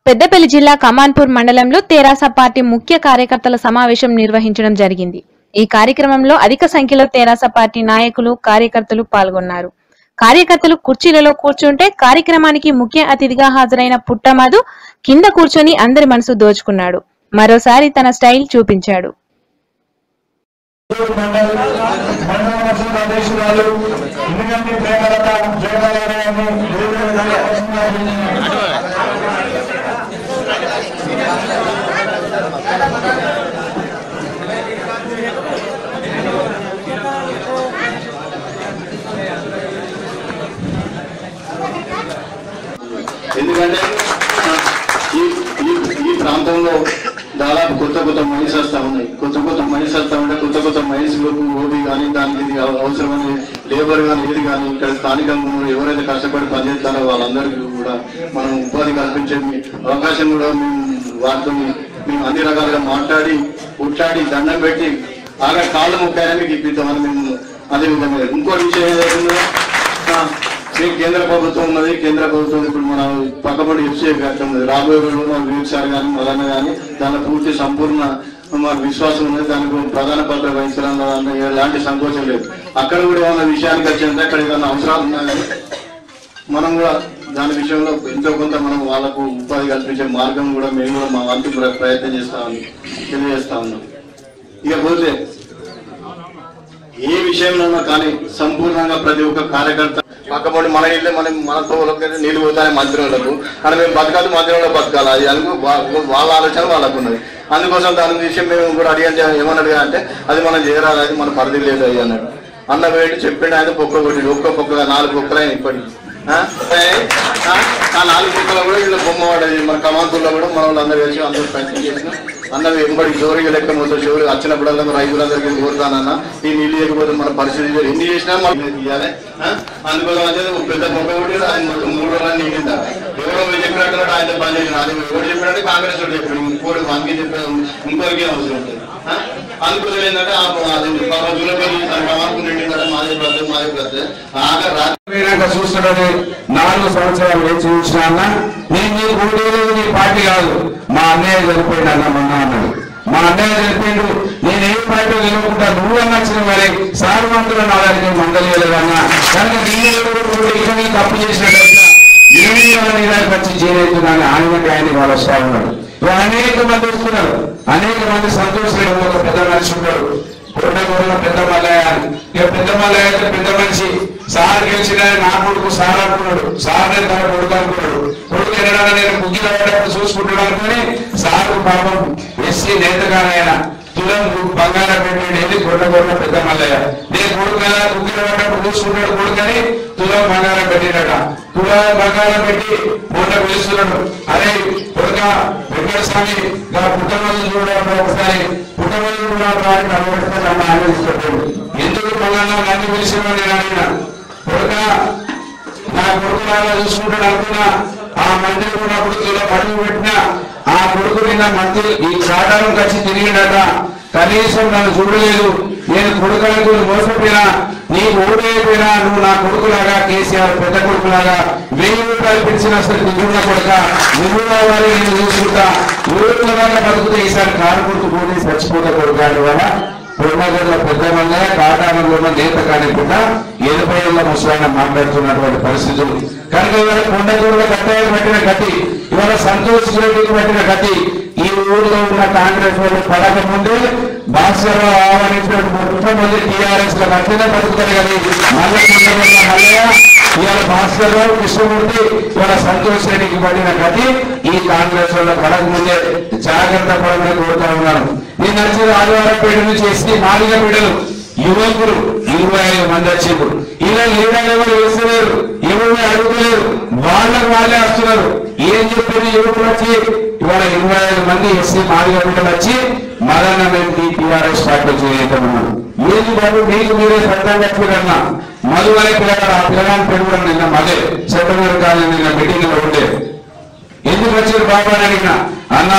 పెద్దపల్లి జిల్లా కమాన్పూర్ మండలంలో తెరాస పార్టీ ముఖ్య కార్యకర్తల సమావేశం నిర్వహించడం జరిగింది ఈ కార్యక్రమంలో అధిక సంఖ్యలో తెరాస పార్టీ నాయకులు కార్యకర్తలు పాల్గొన్నారు కార్యకర్తలు కుర్చీలలో కూర్చుంటే కార్యక్రమానికి ముఖ్య అతిథిగా హాజరైన పుట్టమధు కింద కూర్చొని అందరి మనసు దోచుకున్నాడు మరోసారి తన స్టైల్ చూపించాడు మండల్ మండల మసూద్ అధ్యక్షురాలు ఇంద్రగంటి ప్రేమలత జయగారు వివిధ విధాలుగా వస్తున్నారు. ఎందుకంటే ఈ ఈ ఈ ప్రాంతంలో దాదాపు కొత్త కొత్త మైన్స్ వస్తా ఉన్నాయి కొత్త కొత్త మైన్స్ వస్తా ఉంటే కొత్త కొత్త మైన్స్ ఓబీ కానీ దానికి ఇది అవసరమైన లేబర్ కానీ ఏది కానీ ఇక్కడ స్థానికంగా ఉన్న ఎవరైతే కష్టపడి పనిచేస్తారో వాళ్ళందరికీ కూడా మనం ఉపాధి కల్పించే అవకాశం కూడా మేము వాటితో మేము అన్ని రకాలుగా మాట్లాడి కొట్లాడి దండం పెట్టి బాగా కాళ్ళు ముక్కాయని మీకు ఇప్పిద్దామని మేము అదే విధంగా ఇంకో విషయం ఏదైతుందో ఆ, మీకు కేంద్ర ప్రభుత్వం ఉన్నది కేంద్ర ప్రభుత్వం ఇప్పుడు మన పక్కబడి ఎఫ్సీఐ కట్టడం ఉంది రాబోయే రోజుల్లో మన వివేక్ సార్ కానీ మదన్న కానీ దాని పూర్తి సంపూర్ణ మాకు విశ్వాసం ఉన్నది దానికి ప్రధాన పాత్ర వహించడం దాంట్లో ఎలాంటి సంకోచం లేదు అక్కడ కూడా ఏమైనా విషయానికి వచ్చిందంటే అక్కడ ఏదైనా అవసరాలు ఉన్నా కానీ మనం కూడా దాని విషయంలో ఎంతో కొంత మనం వాళ్ళకు ఉపాధి కల్పించే మార్గం కూడా మేము కూడా మా వంతు ప్ర- ప్రయత్నం చేస్తామని తెలియజేస్తా ఉన్నాం ఇక పోతే ఏ విషయంలోనూ కానీ సంపూర్ణంగా ప్రతి ఒక్క కార్యకర్త పక్కపడి మన ఇల్లు మనం మన తోలకి నీళ్లు పోతాయి మంత్రులకు కానీ మేము బతకాలి మంత్రులలో బతకాలి అది అందుకు వా- వాళ్ళ ఆలోచన వాళ్ళకు ఉన్నది అందుకోసం దాని విషయం మేము కూడా అడిగాను ఏమని అడిగా అంటే అది మనం చేయరాదు అది మన పరిధి లేదు అది అన్నాడు అన్న వేడి చెప్పిండు ఆయన పొక్క కొట్టి ఒక్క పొక్క నాలుగు పొక్కలైన ఇప్పటికి ఆ? ఆ? ఆ నాలుగు పొక్కలు కూడా ఇలా బొమ్మ పడేది మన కమాంతుల్లో కూడా మన వాళ్ళందరూ కలిసి అందరూ ప్రయత్నం చేసినాం అన్న ఎంబడి జోరుగా లెక్క మొత్తం చివరి వచ్చినప్పుడల్లా రైతులందరికీ కోరుతానన్న ఈ నీళ్ళు లేకపోతే మన పరిస్థితి లేదు. ఎన్ని చేసినా మనం తీయాలి ఆ? అందుకోసం అయితే ఒక పెద్ద మొక్క కూడా ఆయన మొత్తం మూడు రోజులు నీకింద ఎవరో మీరు చెప్పినట్టు ఆయన పని చేసిన అది ఎవరు చెప్పినట్టు కాంగ్రెస్ వాడు చెప్పాడు ఇంకోటి మనకి చెప్పాడు ఇంకోరికి అవసరం ఉంటుంది ఆ? అందుకోసం ఏంటంటే ఆ అది పాప జూలపల్లి కమాంకు నిండిందంటే మాదే బ్రద్దు మాదే బ్రద్దు ఆగా రాత్రి పోయినాక చూస్తున్నాడు నాలుగు సంవత్సరాలు వేచి చూసిన అన్న నేను నీకు ఓడేది నీ పార్టీ కాదు మా అన్నయ్య చనిపోయింది అన్న మొన్న అన్నాడు మా అన్నయ్య చనిపోయిండు నేను ఏ పార్టీ గెలుపుకుంటా నువ్వు అన్నచ్చిన మరి సార్ మందులు నా దానికి మందలేదన్న కనుక నేను ఇక్కడ తప్పు చేసినట్టు నేను వచ్చి చేరేస్తున్నాను ఆయన ఆయన వాళ్ళు వస్తా ఉన్నాడు ఇప్పుడు అనేక మంది వస్తున్నారు అనేక మంది సంతోషం ఒక పెద్ద మనిషి ఉన్నాడు కొండగూడలో పెద్ద మల్లయ్య ఇక పెద్ద మల్లయ్య అయితే పెద్ద మనిషి సార్ గెలిచిన నా కొడుకు సార్ అనుకున్నాడు సార్ నేను తన కొడుకు అనుకున్నాడు కొడుకు ఎన్నడా నేను ముగ్గులు అయ్యేటప్పుడు చూసుకుంటున్నాను అనుకుని సార్ పాపం ఎస్సీ నేతగానైనా తులం బంగారం పెట్టేది కొండగూడలో పెద్ద మల్లయ్య నేను కొడుకు కదా ముగ్గులు అయ్యేటప్పుడు చూసుకుంటాడు కొడుకని తులం బంగారం పెట్టినట తులం బంగారం పెట్టి మొన్న పిలుస్తున్నాడు అరే కొడుక వెంకట స్వామి నా పుట్టమల్లి చూడడం ఒకసారి పుట్టమల్లి కూడా వాడిని అలవడితే నన్ను ఆలోచిస్తాడు ఎందుకు మళ్ళా నన్ను పిలిచిన నేను అడిగిన కొడుక నా కొడుకు లాగా చూసుకుంటాడు అనుకున్నా ఆ మందిరం ఉన్నప్పుడు ఇలా పడుగు పెట్టినా ఆ కొడుకు నిన్న మంత్రి ఈ సాధారణ కలిసి తిరిగిండట కనీసం నన్ను చూడలేదు నేను కొడుకు మోసపోయినా నీకు ఓడైపోయినా నువ్వు నా కొడుకులాగా కేసీఆర్ పెద్ద కొడుకులాగా వెయ్యి రూపాయలు పిలిచిన అసలు నిజున్న కొడుక నువ్వు వారి నేను చూసుకుంటా ఊరిలో బతుకుతే ఈసారి కారు కొడుకు పోటీ చచ్చిపోతా కొడుకు అని వల్ల పొన్నగడ్ల పెద్ద వల్ల కాటానంలో ఉన్న నేత కానికుండా ఎదుపైన ముసలాయన మాట్లాడుతున్నటువంటి పరిస్థితులు కనుక ఇవాళ కొండగూడలో కట్టాయని పెట్టిన గతి ఇవాళ సంతోష్ రెడ్డికి పెట్టిన గతి ఈ ఊళ్ళో ఉన్న కాంగ్రెస్ వాళ్ళు పడక ముందే భాస్కర్ రావు ఆహ్వానించినట్టు మొట్టమొదటి టీఆర్ఎస్ లో కట్టిన బతుకుతారు కదా మళ్ళీ కొండగూడల మల్లయ్య ఇవాళ భాస్కర్ రావు కృష్ణమూర్తి ఇవాళ సంతోష్ రెడ్డికి పడిన గతి ఈ కాంగ్రెస్ వాళ్ళ పడక ముందే జాగ్రత్త పడమని కోరుతా ఉన్నాను నేను వచ్చిన ఆదివారపేట నుంచి ఎస్టీ మాదిగ బిడ్డలు యువకులు ఇరవై ఐదు మంది వచ్చిండ్రు ఇలా లీడర్లు ఎవరు వేస్తలేరు ఎవరు అడుగుతలేరు వాళ్ళకు వాళ్ళే వస్తున్నారు ఏం చెప్పిన యువకులు వచ్చి ఇవాళ ఇరవై ఐదు మంది ఎస్సీ మాదిగ బిడ్డలు వచ్చి మదన్న మేము టీఆర్ఎస్ పార్టీ చేయటమన్నారు ఏది బాబు మీకు మీరే సొంతంగా చెప్పారన్నా మధు అనే పిల్లగాడు ఆ పిల్లగాని పేరు కూడా నిన్న మదే సెప్టెంబర్ కాదు నిన్న మీటింగ్ లో ఉండే ఎందుకు వచ్చారు బాబు అని అడిగిన అన్న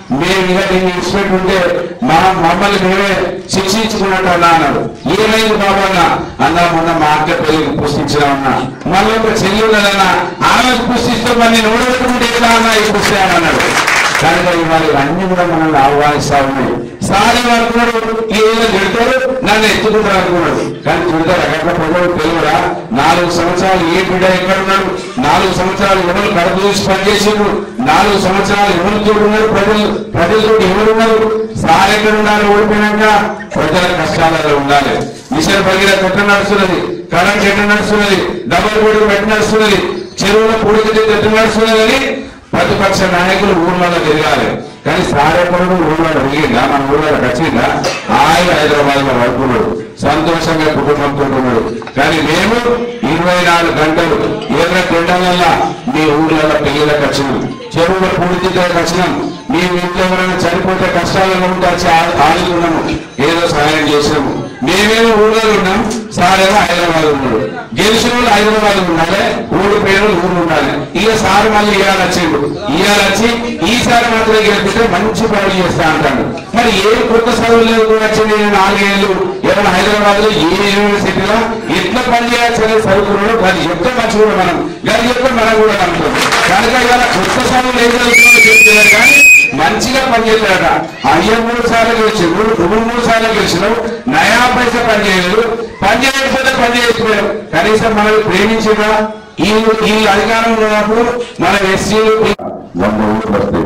మేము ఇక దీన్ని ఇన్స్పెక్ట్ ఉంటే మా మమ్మల్ని మేమే శిక్షించుకున్నట్టు అన్నా అన్నాడు ఏమైంది బాబు అన్న అన్నా మొన్న మా అక్క పెళ్లికి పుష్టించినా ఉన్నా మళ్ళీ ఒక చెల్లి ఉన్నదన్నా ఆమె పుష్టిస్తే మరి నోడబెట్టుకుంటే ఎలా అన్నా ఈ పుష్టామన్నాడు కనుక ఇవాళ అన్ని కూడా మనల్ని ఆహ్వానిస్తా ఉన్నాయి సారీ అనుకున్నాడు ఈ ఏదో తిడతాడు నన్ను ఎత్తుకుంటారు అనుకున్నాడు కానీ తిడతారు అక్కడ ప్రజలు తెలియరా నాలుగు సంవత్సరాలు ఏ బిడ్డ ఎక్కడ ఉన్నాడు నాలుగు సంవత్సరాలు ఎవరు కడుపు చూసి పనిచేసిండు నాలుగు సంవత్సరాలు ఎవరు తోడున్నారు ప్రజలు ప్రజలతో ఎవరున్నారు సార్ ఎక్కడ ఉన్నారు ఓడిపోయినాక ప్రజల కష్టాలలో ఉండాలి మిషన్ భగీర ఎట్ట నడుస్తున్నది కరెంట్ ఎట్ట నడుస్తున్నది డబల్ బోర్డు ఎట్ట నడుస్తున్నది చెరువుల పొడికి ఎట్ట నడుస్తున్నది అని ప్రతిపక్ష నాయకులు ఊర్లలో తిరగాలి కానీ సారేపడు ఊర్లో తిరిగిందా మన ఊర్లో వచ్చిందా ఆయన హైదరాబాద్ లో పడుకున్నాడు సంతోషంగా కుటుంబంతో ఉన్నాడు కానీ మేము ఇరవై నాలుగు గంటలు ఏదైనా తినడం వల్ల మీ ఊర్లలో పెళ్లిళ్ళకి వచ్చినాం చెరువులో పూడితికి వచ్చినాం మీ ఇంట్లో ఎవరైనా చనిపోతే కష్టాలలో ఉంటే వచ్చి ఆ- ఆదుకున్నాము ఏదో సహాయం చేసినాము మేమేమో ఊళ్ళో ఉన్నాం సారేమో హైదరాబాద్ ఉన్నాడు గెలిచిన వాళ్ళు హైదరాబాద్ ఉండాలి ఓడిపోయిన వాళ్ళు ఊరు ఉండాలి ఇక సార్ మళ్ళీ ఇవాళ వచ్చిండు ఇవాళ వచ్చి ఈసారి మాత్రం గెలిపితే మంచి పనులు చేస్తా అంటాడు మరి ఏ కొత్త చదువులు కూడా వచ్చింది నేను నాలుగేళ్ళు ఏమైనా హైదరాబాద్ లో ఏ యూనివర్సిటీలో ఎట్లా పని చేయాల్సిన చదువుకున్నాడు అది చెప్తే మంచి కూడా మనం గది చెప్తే మనం కూడా నమ్ముతాం కనుక ఇవాళ కొత్త చదువులు ఏం చదువుతున్నాడో చెప్తున్నారు కానీ మంచిగా పనిచేస్తాడట అయ్య మూడు సార్లు గెలిచిండు నువ్వు మూడు సార్లు గెలిచినావు నయా పైసా పని చేయలేదు పని చేయకపోతే పని చేయకపోయావు కనీసం మనల్ని ప్రేమించగా ఈ ఈ అధికారం ఉన్నప్పుడు మన ఎస్సీలు వంద ఓట్లు వస్తాయి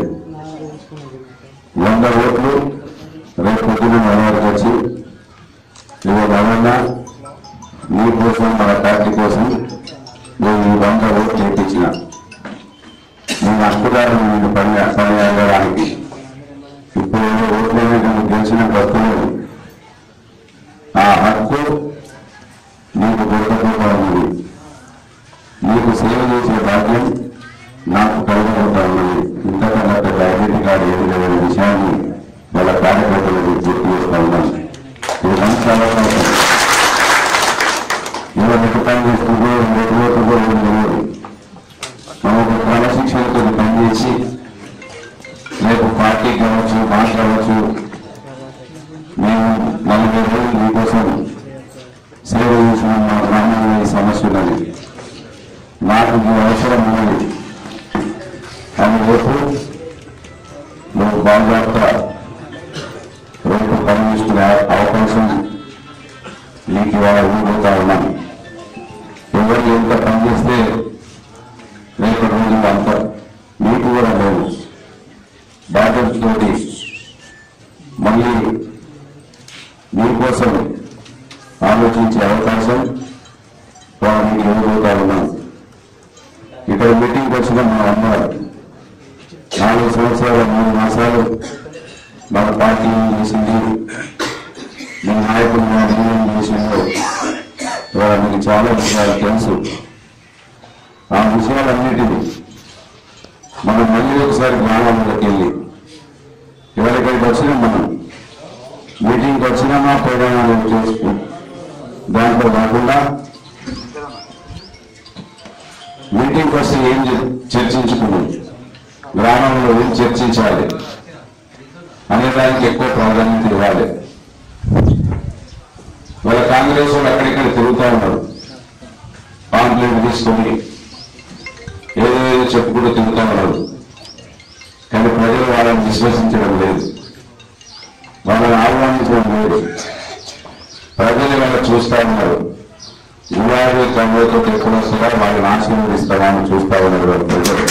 వంద ఓట్లు రేపు పొద్దున మన వరకు వచ్చి ఇవ్వ రమణ నీ కోసం మన పార్టీ కోసం నేను ఈ వంద ఓట్లు చేయించిన నేను హక్కుదారు నేను పని పని అడగడానికి ఇప్పుడు ఏదో ఓట్లేని నువ్వు గెలిచిన భక్తులు ఆ హక్కు నీకు దొరకకుండా ఉంది నీకు సేవ చేసే భాగ్యం నాకు కలుగుతుంటా ఉన్నది ఇంతకన్నా పెద్ద ఐడెంటిటీ కార్డు ఏది లేదనే విషయాన్ని వాళ్ళ కార్యకర్తలకు గుర్తు చేస్తా ఉన్నాను ఇది మంచి అవకాశం ఇవాళ ఎంత పని చేస్తుందో రెండు ఓట్లు లేదు మనం ఒక క్రమశిక్షణతో పనిచేసి రేపు పార్టీ కావచ్చు మాకు కావచ్చు మేము నలభై రోజులు మీకోసం సేవ చేసిన మా గ్రామంలో ఈ సమస్య ఉన్నది నాకు ఈ అవసరం ఉన్నది అని రేపు నువ్వు బాధ్యత రేపు పనిచేసుకునే అవకాశం నీకు ఇవాళ ఇవ్వబోతా ఉన్నాను ఎవరు ఎంత పనిచేస్తే రేపు రోజు అంత మీకు కూడా లేదు బాధ్యతతోటి మళ్ళీ మీకోసం ఆలోచించే అవకాశం వాళ్ళకి ఇవ్వబోతా ఉన్నాను ఇక్కడ మీటింగ్ వచ్చిన మన అమ్మారు నాలుగు సంవత్సరాల మూడు మాసాలు మన పార్టీ ఏం చేసింది మీ నాయకులు మన ఏం చేసిందో ఇవాళ మీకు చాలా విషయాలు తెలుసు ఆ విషయాలన్నిటినీ మనం మళ్ళీ ఒకసారి గ్రామాలకు వెళ్ళి ఇవాళ ఇక్కడికి వచ్చినాం మనం మీటింగ్కి వచ్చినామా పోయినా చేసుకు దాంట్లో కాకుండా మీటింగ్కి వస్తే ఏం చే- చర్చించుకున్నాం గ్రామంలో ఏం చర్చించాలి అనే దానికి ఎక్కువ ప్రాధాన్యత ఇవ్వాలి వాళ్ళ కాంగ్రెస్ వాళ్ళు అక్కడిక్కడ తిరుగుతూ ఉన్నారు పాంప్లెట్ తీసుకొని ఏదో ఏదో చెప్పుకుంటూ తిరుగుతూ ఉన్నారు కానీ ప్రజలు వాళ్ళని విశ్వసించడం లేదు వాళ్ళని ఆహ్వానించడం లేదు ప్రజలు వాళ్ళ చూస్తా ఉన్నారు గులాబీ కమ్మలతో ఎప్పుడు వస్తారా వాళ్ళని ఆశీర్వదిస్తారా అని చూస్తా ఉన్నారు వాళ్ళ ప్రజలు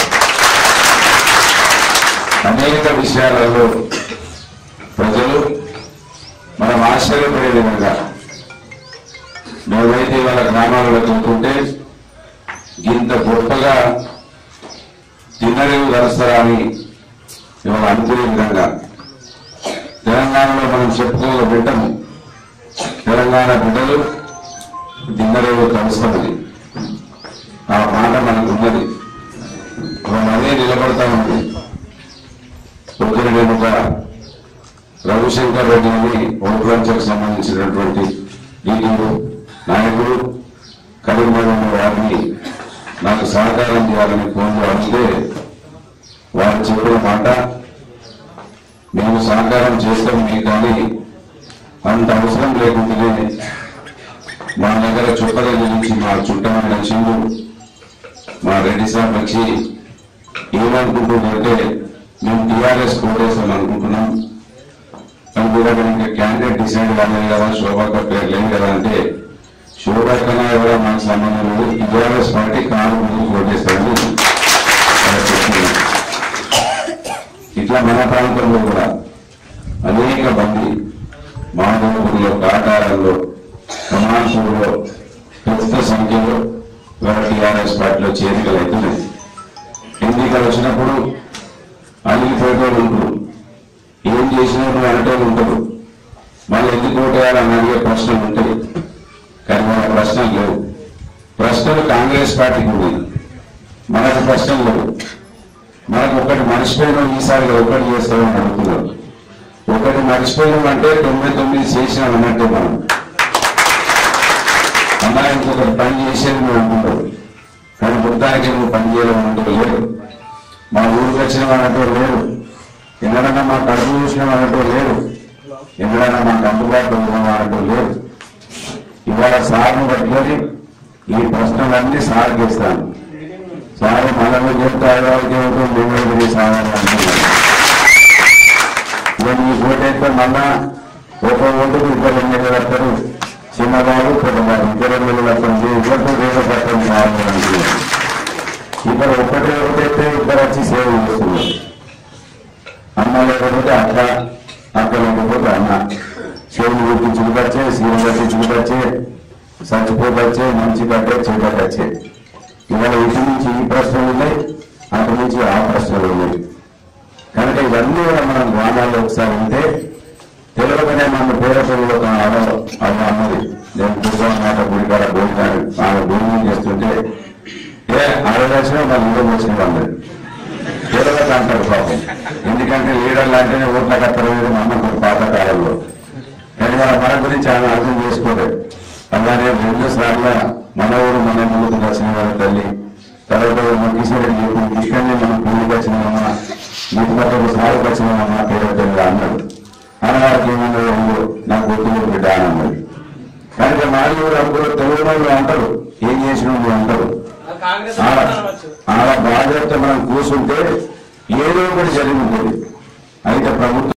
అనేక విషయాలలో ప్రజలు మనం ఆశ్చర్యపడే విధంగా మేమైతే వాళ్ళ గ్రామాలలో చూస్తుంటే ఇంత గొప్పగా తిన్నరేవు కలుస్తారా అని ఇవాళ అనుకునే విధంగా తెలంగాణలో మనం చెప్పుకోగల బిడ్డము తెలంగాణ బిడ్డలు దిన్నరేవు కలుస్తుంది ఆ మాట మనకు ఉన్నది మనం అదే నిలబడతా ఉంది పొద్దున నేను ఒక రవిశంకర్ రెడ్డి అని ఓట్లంచకు సంబంధించినటువంటి డీటీలు నాయకుడు కరీంనగర్ వారిని నాకు సహకారం చేయాలని ఫోన్లో అడిగితే వారు చెప్పిన మాట సహకారం చేస్తాం మీకు కానీ అంత అవసరం లేకుండానే మా దగ్గర చుట్టల నుంచి మా చుట్టమైన చిందు మా రెడ్డి సార్ వచ్చి ఏమనుకుంటుందంటే మేము టీఆర్ఎస్ కోటేస్తాం అనుకుంటున్నాం కానీ కూడా ఇంకా క్యాండిడేట్ డిసైడ్ కాలేదు కదా శోభాక పేరు లేదు కదా అంటే శోభా కన్నా కూడా మాకు సంబంధం లేదు టీఆర్ఎస్ పార్టీ కారు ముందు కోటేస్తామని ఆయన చెప్తున్నారు. ఇట్లా మన ప్రాంతంలో కూడా అనేక మంది మాధవపూర్లో కాటారంలో కమాన్పూర్లో పెద్ద సంఖ్యలో ఇవాళ టీఆర్ఎస్ పార్టీలో చేరికలు అవుతున్నాయి ఎన్నికలు వచ్చినప్పుడు అలిగిపోయేటోళ్ళు ఉంటారు ఏం చేసినా నువ్వు అనటోళ్ళు ఉంటారు మళ్ళీ ఎందుకు ఓటేయాలని అడిగే ప్రశ్నలు ఉంటాయి కానీ మన ప్రశ్నలు లేవు ప్రశ్నలు కాంగ్రెస్ పార్టీకి ఉన్నాయి మనకు ప్రశ్నలు లేవు మనకు ఒకటి మర్చిపోయినాం ఈసారి ఒకటి చేస్తామని అనుకున్నాం ఒకటి మర్చిపోయినాం అంటే తొమ్మిది తొమ్మిది చేసినాం అన్నట్టే మనం అన్నా ఇంకొకటి పని చేసేది నువ్వు అనుకుంటావు కానీ మొత్తానికి నువ్వు పని చేయడం అంటూ లేదు మా ఊరికి వచ్చిన అన్నట్టు లేరు ఎన్నడన్నా మా కడుపు చూసిన అన్నట్టు లేరు ఎన్నడన్నా మాకు అందుబాటులో ఉన్నాం అన్నట్టు లేరు ఇవాళ సార్ను పట్టుకొని ఈ ప్రశ్నలన్నీ సార్కి ఇస్తాను సార్ మనల్ని చెప్తే హైదరాబాద్కి ఏమిటో మేము సాధారణ అంటున్నాను ఇక నీ ఓటైతే మళ్ళా ఒక ఓటుకు ఇద్దరు ఎమ్మెల్యేలు వస్తారు చిన్నవాడు పెద్దవాడు ఇద్దరు ఎమ్మెల్యేలు వస్తారు ఇద్దరు వేరే పట్టడం కావాలంటే ఇక్కడ ఒకటే ఓటైతే ఇద్దరు వచ్చి సేవ చేస్తున్నారు అమ్మ లేకపోతే అక్క అక్క లేకపోతే అన్న చెవులు గుర్తించుకుంటచ్చే సీఎం కట్టించుకుంటచ్చే చచ్చిపోతచ్చే మంచి కట్టే చెడ్డచ్చే ఇవాళ ఇటు నుంచి ఈ ప్రశ్నలు ఉన్నాయి అటు నుంచి ఆ ప్రశ్నలు ఉన్నాయి కనుక ఇవన్నీ కూడా మనం గ్రామాల్లో ఒకసారి ఉంటే తెలుగునే మన పేరపల్లిలో ఒక ఆడ ఆడ అన్నది నేను దుర్గా మాట గుడికాడ భోజనాలు ఆమె భోజనం చేస్తుంటే ఏ ఆడదర్శనం మన ఇంట్లో వచ్చిన వాళ్ళు తెలుగు అంటారు పాపం ఎందుకంటే లీడర్లు అంటేనే ఓట్ల కత్తరు మన పాత కాలంలో కానీ మన మన గురించి ఆయన అర్థం చేసుకోలేదు అలానే రెండు సార్లు మన ఊరు మన ముందుకు వచ్చిన వాళ్ళ తల్లి తర్వాత మన కిషోర్ చెప్పింది ఇక్కడనే మనం పూజకి వచ్చినామా మీకు పక్కకు సాగుకు వచ్చినామా పేరు అన్నాడు అన్నవారికి ఏమన్నాడు అయ్యో నాకు ఒత్తులు బిడ్డ అని అన్నాడు కనుక మాది అందరూ తెలుగు వాళ్ళు అంటారు ఏం చేసిన వాళ్ళు అంటారు ఆడ ఆడ బాధ్యత మనం కూర్చుంటే ఏదో ఒకటి జరిగి ఉంటుంది అయితే ప్రభుత్వం